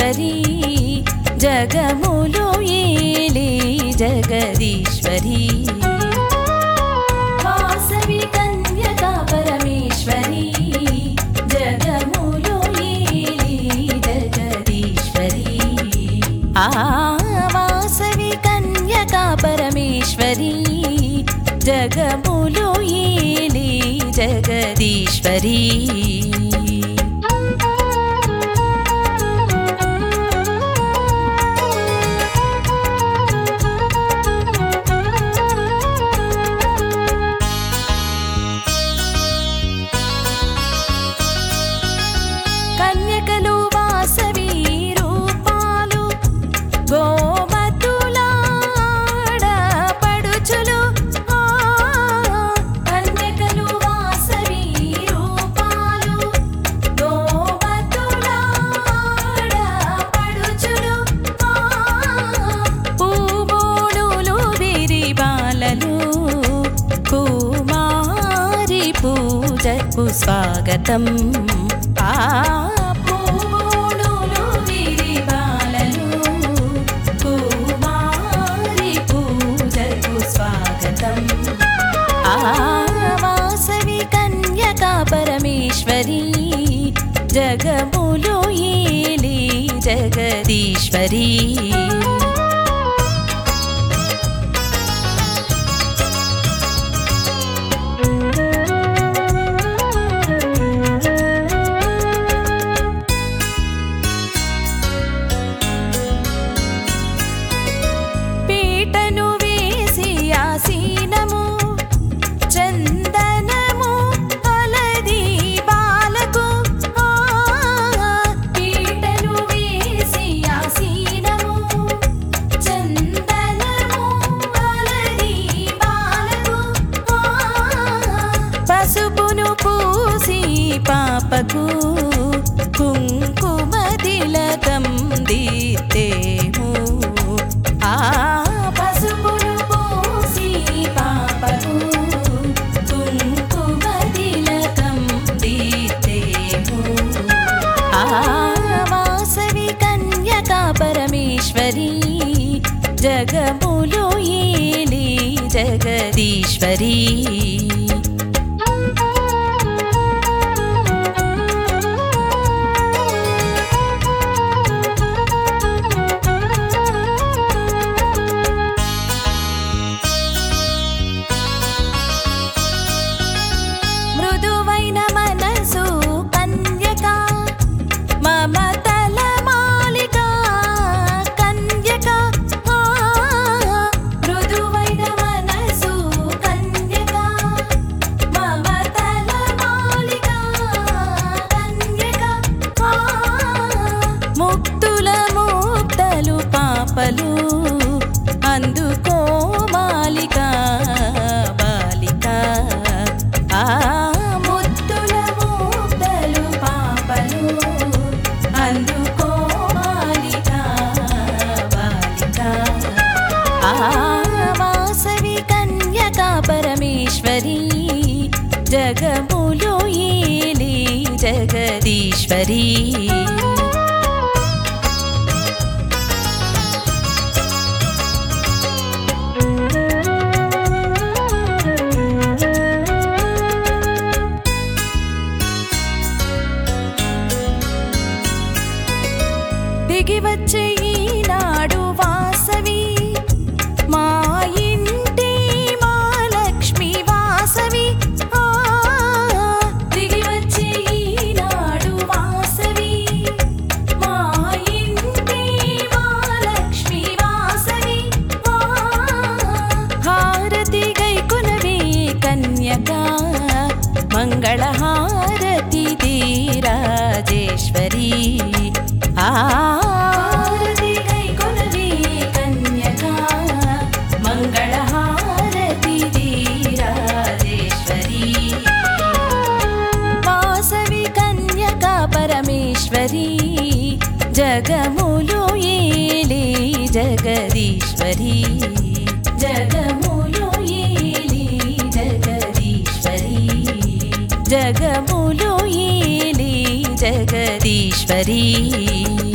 జగదీశ్వరి జగములు ఏలే జగదీశ్వరి వాసవి కన్యకా పరమేశ్వరి జగములు ఏలే జగదీశ్వరి ఆ వాసవి కన్యకా పరమేశ్వరి జగములు ఏలే జగదీశ్వరి కన్యకలు వాసవి రూపాలు గోమతులాడ పడుచులు ఆ కన్యకలు వాసవి రూపాలు గోమతులాడ పడుచులు ఆ పూబోడులు విరిబాలలు కుమారి పూజకు స్వాగతం ఆ పూబోడులు విరిబాలలు కుమారి పూజకు స్వాగతం ఆ వాసవి కన్యకా పరమేశ్వరి జగములు ఏలే జగదీశ్వరి పీటను వేసి ఆసీనము చందనము అలది బాలకు ఆ పీటను వేసి ఆసీనము చందనము అలది బాలకు ఆ పసుపును పూసి పాపకు కుంకుమ తిలకం దిత్తేము ఆ పసుపును పూసి పాపకు కుంకుమ తిలకం దిత్తేము ఆ వాసవి కన్యకా పరమేశ్వరి జగములు ఏలే జగదీశ్వరి మృదువైన మనసు కన్యక మమతల మాలిక కన్యక ఆ, మృదువైన మనసు కన్యక మమతల మాలిక కన్యక ఆ, ముక్తుల ముక్తలు పాపలు అందుకో మాలిక బాలిక ఆ ముత్తుల ముక్తలు పాపలు అందుకో మాలిక బాలిక ఆ వాసవి కన్యకా పరమేశ్వరి జగములు ఏలే జగదీశ్వరి దిగి వచ్చే ఈనాడు వాసవి మా ఇంటి మా లక్ష్మి వాసవి ఆ దిగి వచ్చే ఈనాడు వాసవి మా ఇంటి మా లక్ష్మి వాసవి ఆ హారతి గైకునవే కన్యకా మంగళహారతి ధీరాజేశ్వరి హారతి గైకునవే కన్యకా మంగళహారతి ధీరాజేశ్వరి వాసవి కన్యకా పరమేశ్వరి జగములు ఏలే జగదీశ్వరి జగములు ఏలే జగదీశ్వరి జగములు ఏలే జగదీశ్వరి